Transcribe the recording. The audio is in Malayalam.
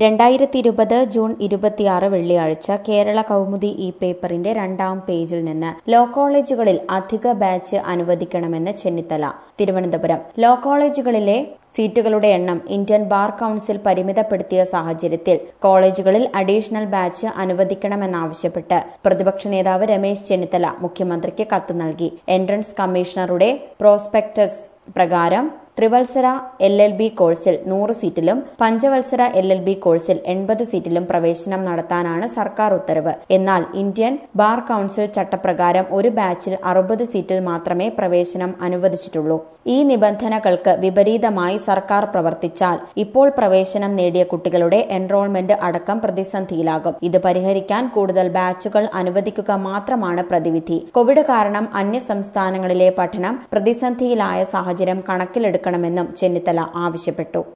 രണ്ടായിരത്തി ഇരുപത് ജൂൺ ഇരുപത്തിയാറ് വെള്ളിയാഴ്ച കേരള കൗമുദി ഈ പേപ്പറിന്റെ രണ്ടാം പേജിൽ നിന്ന് ലോ കോളേജുകളിൽ അധിക ബാച്ച് അനുവദിക്കണമെന്ന് ചെന്നിത്തല തിരുവനന്തപുരം ലോ കോളേജുകളിലെ സീറ്റുകളുടെ എണ്ണം ഇന്ത്യൻ ബാർ കൌൺസിൽ പരിമിതപ്പെടുത്തിയ സാഹചര്യത്തിൽ കോളേജുകളിൽ അഡീഷണൽ ബാച്ച് അനുവദിക്കണമെന്നാവശ്യപ്പെട്ട് പ്രതിപക്ഷ നേതാവ് രമേശ് ചെന്നിത്തല മുഖ്യമന്ത്രിക്ക് കത്ത് നൽകി എൻട്രൻസ് കമ്മീഷണറുടെ പ്രോസ്പെക്ടസ് പ്രകാരം ത്രിവത്സര എൽ എൽ ബി കോഴ്സിൽ നൂറ് സീറ്റിലും പഞ്ചവത്സര എൽ എൽ ബി കോഴ്സിൽ എൺപത് സീറ്റിലും പ്രവേശനം നടത്താനാണ് സർക്കാർ ഉത്തരവ് എന്നാൽ ഇന്ത്യൻ ബാർ കൌൺസിൽ ചട്ടപ്രകാരം ഒരു ബാച്ചിൽ അറുപത് സീറ്റിൽ മാത്രമേ പ്രവേശനം അനുവദിച്ചിട്ടുള്ളൂ ഈ നിബന്ധനകൾക്ക് വിപരീതമായി സർക്കാർ പ്രവർത്തിച്ചാൽ ഇപ്പോൾ പ്രവേശനം നേടിയ കുട്ടികളുടെ എൻറോൾമെന്റ് അടക്കം പ്രതിസന്ധിയിലാകും ഇത് പരിഹരിക്കാൻ കൂടുതൽ ബാച്ചുകൾ അനുവദിക്കുക മാത്രമാണ് പ്രതിവിധി കോവിഡ് കാരണം അന്യ സംസ്ഥാനങ്ങളിലെ പഠനം പ്രതിസന്ധിയിലായ സാഹചര്യം കണക്കിലെടുക്കണമെന്നും ചെന്നിത്തല ആവശ്യപ്പെട്ടു